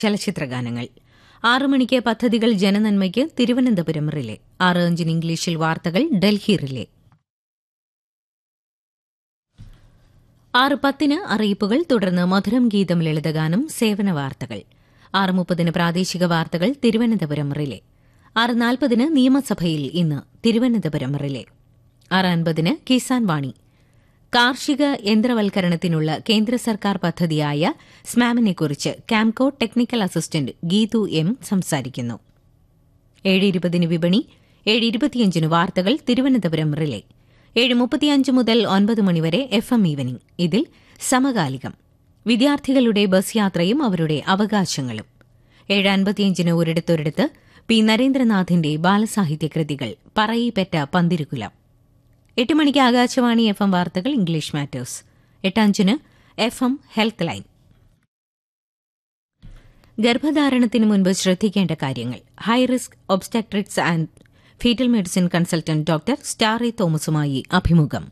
ചലച്ചിത്രഗാനങ്ങൾ ആറു മണിക്ക് പദ്ധതികൾ ജനനന്മയ്ക്ക് തിരുവനന്തപുരം റിലേ ആറ് അഞ്ചിന് ഇംഗ്ലീഷിൽ വാർത്തകൾ ഡൽഹി റിലേ ആറ് പത്തിന് അറിയിപ്പുകൾ തുടർന്ന് മധുരം ഗീതം ലളിതഗാനം സേവന വാർത്തകൾ ആറ് മുപ്പതിന് പ്രാദേശിക വാർത്തകൾ തിരുവനന്തപുരം റിലേ ആറ് നാൽപ്പതിന് നിയമസഭയിൽ ഇന്ന് തിരുവനന്തപുരം റിലേ ആറ് അൻപതിന് കിസാൻ വാണി കാർഷിക യന്ത്രവൽക്കരണത്തിനുള്ള കേന്ദ്ര സർക്കാർ പദ്ധതിയായ സ്മാമിനെക്കുറിച്ച് Kamco technical assistant Geethu M സംസാരിക്കുന്നു ഏഴ് ഇരുപതിന് വിപണി ഏഴ് ഇരുപത്തിയഞ്ചിന് വാർത്തകൾ തിരുവനന്തപുരം റിലേ ഏഴ് മുപ്പത്തിയഞ്ച് മുതൽ ഒൻപത് മണിവരെ എഫ് എം ഈവനിംഗ് ഇതിൽ സമകാലികം വിദ്യാർത്ഥികളുടെ ബസ് യാത്രയും അവരുടെ അവകാശങ്ങളും ഏഴ് അൻപത്തിയഞ്ചിന് ഒരിടത്തൊരിടത്ത് പി നരേന്ദ്രനാഥിന്റെ ബാലസാഹിത്യ കൃതികൾ പറയിപ്പെറ്റ പന്തിരുകുലം എട്ട് മണിക്ക് ആകാശവാണി എഫ് എം വാർത്തകൾ ഇംഗ്ലീഷ് മാറ്റേഴ്സ് എട്ടഞ്ചിന് എഫ് എം ഹെൽത്ത് ലൈൻ ഗർഭധാരണത്തിന് മുൻപ് ശ്രദ്ധിക്കേണ്ട കാര്യങ്ങൾ high risk obstetrics and foetal medicine consultant doctor Starry തോമസുമായി അഭിമുഖം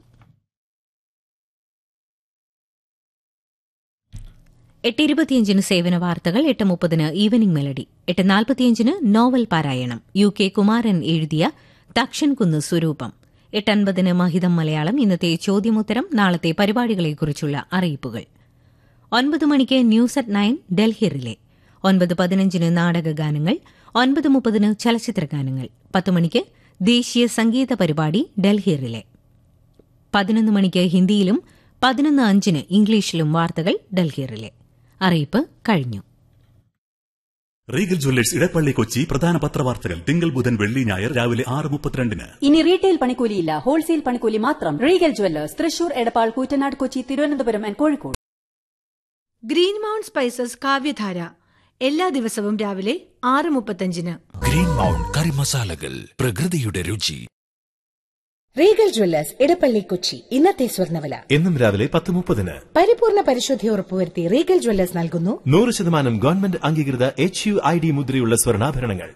എട്ട് ഇരുപത്തിയഞ്ചിന് സേവന വാർത്തകൾ എട്ട് മുപ്പതിന് ഈവനിംഗ് മെലഡി എട്ട് നാൽപ്പത്തിയഞ്ചിന് നോവൽ പാരായണം യു കെ കുമാരൻ എഴുതിയ തക്ഷൻ കുന്ന് സ്വരൂപം എട്ടൻപതിന് മഹിതം മലയാളം ഇന്നത്തെ ചോദ്യമുത്തരം നാളത്തെ പരിപാടികളെക്കുറിച്ചുള്ള അറിയിപ്പുകൾ ഒൻപത് മണിക്ക് news at nine Delhi relay ഒൻപത് പതിനഞ്ചിന് നാടകഗാനങ്ങൾ ഒൻപത് മുപ്പതിന് ചലച്ചിത്രഗാനങ്ങൾ പത്ത് മണിക്ക് ദേശീയ സംഗീത പരിപാടി ഡൽഹി റിലേ പതിനൊന്ന് മണിക്ക് ഹിന്ദിയിലും പതിനൊന്ന് അഞ്ചിന് ഇംഗ്ലീഷിലും വാർത്തകൾ ഡൽഹി റിലേ അറിയിപ്പ് കഴിഞ്ഞു റീഗൽ ജ്വല്ലേഴ്സ് ഇടപ്പള്ളി കൊച്ചി പ്രധാന പത്രവാർത്തകൾ തിങ്കൾ ബുധൻ വെള്ളി ഞായർ രാവിലെ ആറ് മുപ്പത്തിരണ്ടിന് ഇനി റീറ്റെയിൽ പണിക്കൂലിയില്ല ഹോൾസെയിൽ പണിക്കൂലി മാത്രം Regal jewellers Thrissur Edappal Koottanad Kochi Thiruvananthapuram and Kozhikode green mount spices Kavyadhara എല്ലാ ദിവസവും രാവിലെ ആറ് മുപ്പത്തഞ്ചിന് ഗ്രീൻ മൗണ്ട് കറി മസാലകൾ പ്രകൃതിയുടെ രുചി റീഗൽ ജ്വല്ലേഴ്സ് ഇടപ്പള്ളി കൊച്ചി ഇന്നത്തെ സ്വർണ്ണവില എന്നും രാവിലെ പത്ത് മുപ്പതിന് പരിപൂർണ പരിശുദ്ധി ഉറപ്പുവരുത്തി റീഗൽ ജ്വല്ലേഴ്സ് നൽകുന്നു നൂറ് ശതമാനം ഗവൺമെന്റ് അംഗീകൃത എച്ച് യു ഐ ഡി മുദ്രയുള്ള സ്വർണ്ണാഭരണങ്ങൾ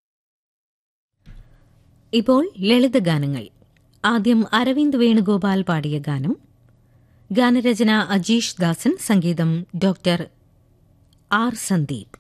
ഇപ്പോൾ ലളിതഗാനങ്ങൾ ആദ്യം അരവിന്ദ് വേണുഗോപാൽ പാടിയ ഗാനം ഗാനരചന അജീഷ് ദാസൻ സംഗീതം ഡോക്ടർ ആർ സന്ദീപ്